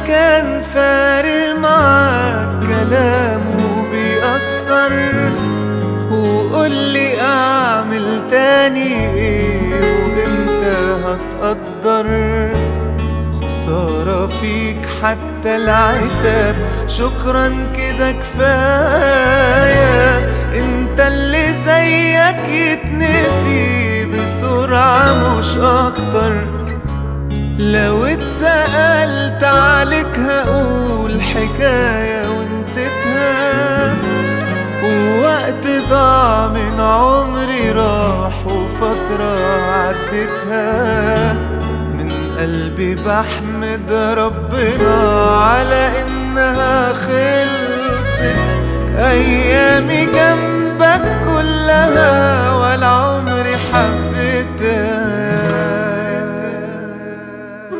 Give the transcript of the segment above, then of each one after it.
كان فارق معاك كلامه بيأثر وقولي اعمل تاني ايه وامتى هتقدر خسارة فيك حتى العتاب شكرا كده كفاية انت اللي زيك يتنسي بسرعة مش اكتر لو اتسألت عليك هقول حكاية ونسيتها ووقت ضاع من عمري راح وفترة عدتها من قلبي بحمد ربنا على انها خلصت ايامي جنبك كلها ولا عمري حبيتها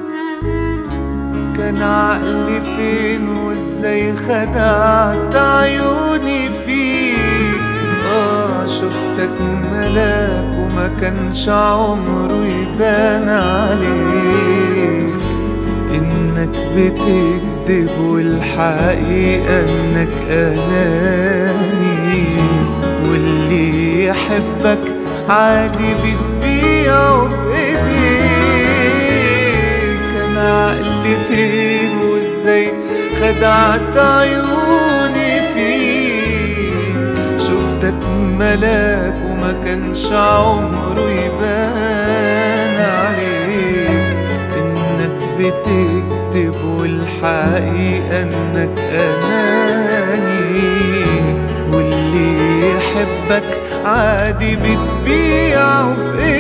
كان عقلي فين وازاي خدعت عيوني فيك اه شفتك ملاك وما كانش عمره يبان عليك انك بتكذب والحقيقة انك اناني واللي يحبك عادي بتبيعه بايديك كان عقلي فين وازاي خدعت عيوني فيك شفتك ملاك وما كانش عمره يبان عليك انك بتكذب والحقيقة انك اناني واللي يحبك عادي بتبيعه بايديك